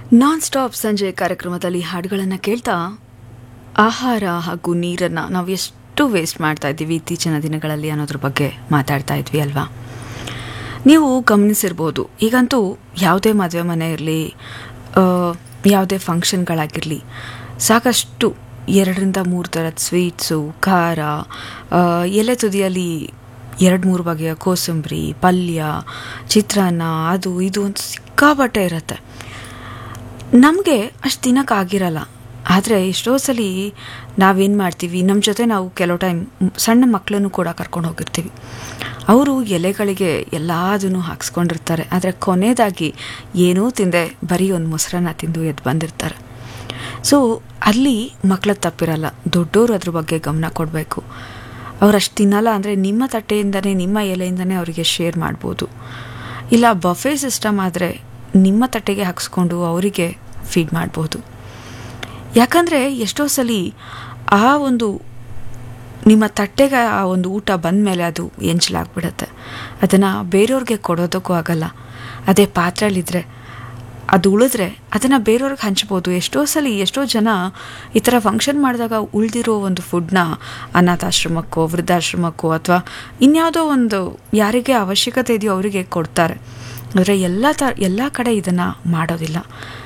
non stop ಸಂಜೆ ಕಾರ್ಯಕ್ರಮದಲ್ಲಿ ಹಾಡುಗಳನ್ನು ಕೇಳ್ತಾ ಆಹಾರ ಹಾಗೂ ನೀರನ್ನು ನಾವು ಎಷ್ಟು ವೇಸ್ಟ್ ಮಾಡ್ತಾ ಇದ್ದೀವಿ ಇತ್ತೀಚಿನ ದಿನಗಳಲ್ಲಿ ಅನ್ನೋದ್ರ ಬಗ್ಗೆ ಮಾತಾಡ್ತಾ ಇದ್ವಿ ಅಲ್ವಾ ನೀವು ಗಮನಿಸಿರ್ಬೋದು ಈಗಂತೂ ಯಾವುದೇ ಮದುವೆ ಮನೆ ಇರಲಿ ಯಾವುದೇ ಫಂಕ್ಷನ್ಗಳಾಗಿರಲಿ ಸಾಕಷ್ಟು ಎರಡರಿಂದ ಮೂರು ಥರದ ಸ್ವೀಟ್ಸು ಖಾರ ಆ, ಎಲೆ ತುದಿಯಲ್ಲಿ ಎರಡು ಮೂರು ಬಗೆಯ ಕೋಸಂಬರಿ ಪಲ್ಯ ಚಿತ್ರಾನ್ನ ಅದು ಇದು ಅಂತ ಸಿಕ್ಕಾಪಟ್ಟೆ ಇರುತ್ತೆ ನಮಗೆ ಅಷ್ಟು ತಿನ್ನೋಕ್ಕಾಗಿರಲ್ಲ ಆದರೆ ಎಷ್ಟೋ ಸಲ ನಾವೇನು ಮಾಡ್ತೀವಿ ನಮ್ಮ ಜೊತೆ ನಾವು ಕೆಲವು ಟೈಮ್ ಸಣ್ಣ ಮಕ್ಕಳನ್ನು ಕೂಡ ಕರ್ಕೊಂಡು ಹೋಗಿರ್ತೀವಿ ಅವರು ಎಲೆಗಳಿಗೆ ಎಲ್ಲದನ್ನು ಹಾಕ್ಸ್ಕೊಂಡಿರ್ತಾರೆ ಆದರೆ ಕೊನೆಯದಾಗಿ ಏನೂ ತಿಂದೆ ಬರೀ ಒಂದು ಮೊಸರನ್ನ ತಿಂದು ಎದ್ದು ಬಂದಿರ್ತಾರೆ ಸೊ ಅಲ್ಲಿ ಮಕ್ಕಳ ತಪ್ಪಿರಲ್ಲ ದೊಡ್ಡವರು ಅದ್ರ ಬಗ್ಗೆ ಗಮನ ಕೊಡಬೇಕು ಅವ್ರು ಅಷ್ಟು ತಿನ್ನಲ್ಲ ಅಂದರೆ ನಿಮ್ಮ ತಟ್ಟೆಯಿಂದನೇ ನಿಮ್ಮ ಎಲೆಯಿಂದನೇ ಅವರಿಗೆ ಶೇರ್ ಮಾಡ್ಬೋದು ಇಲ್ಲ ಬಫೆ ಸಿಸ್ಟಮ್ ಆದರೆ ನಿಮ್ಮ ತಟ್ಟೆಗೆ ಹಾಕ್ಸ್ಕೊಂಡು ಅವರಿಗೆ ಫೀಡ್ ಮಾಡ್ಬೋದು ಯಾಕಂದರೆ ಎಷ್ಟೋ ಸಲ ಆ ಒಂದು ನಿಮ್ಮ ತಟ್ಟೆಗೆ ಆ ಒಂದು ಊಟ ಬಂದ ಮೇಲೆ ಅದು ಎಂಚಲಾಗ್ಬಿಡತ್ತೆ ಅದನ್ನು ಬೇರೆಯವ್ರಿಗೆ ಕೊಡೋದಕ್ಕೂ ಆಗಲ್ಲ ಅದೇ ಪಾತ್ರೆಯಲ್ಲಿದ್ದರೆ ಅದು ಉಳಿದ್ರೆ ಅದನ್ನು ಬೇರೆಯವ್ರಿಗೆ ಹಂಚ್ಬೋದು ಎಷ್ಟೋ ಸಲ ಎಷ್ಟೋ ಜನ ಈ ಥರ ಫಂಕ್ಷನ್ ಮಾಡಿದಾಗ ಉಳಿದಿರೋ ಒಂದು ಫುಡ್ನ ಅನಾಥಾಶ್ರಮಕ್ಕೋ ವೃದ್ಧಾಶ್ರಮಕ್ಕೋ ಅಥವಾ ಇನ್ಯಾವುದೋ ಒಂದು ಯಾರಿಗೆ ಅವಶ್ಯಕತೆ ಇದೆಯೋ ಅವರಿಗೆ ಕೊಡ್ತಾರೆ ಆದರೆ ಎಲ್ಲ ತ ಎಲ್ಲ ಕಡೆ ಇದನ್ನು ಮಾಡೋದಿಲ್ಲ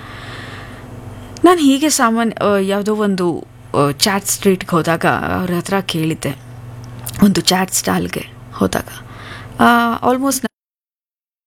ನಾನು ಹೀಗೆ ಸಾಮಾನ್ಯ ಆ, ಯಾವುದೋ ಒಂದು ಚಾಟ್ ಸ್ಟ್ರೀಟ್ಗೆ ಹೋದಾಗ ಅವ್ರ ಹತ್ರ ಕೇಳಿದ್ದೆ ಒಂದು ಚಾಟ್ ಸ್ಟಾಲ್ಗೆ ಹೋದಾಗ ಆಲ್ಮೋಸ್ಟ್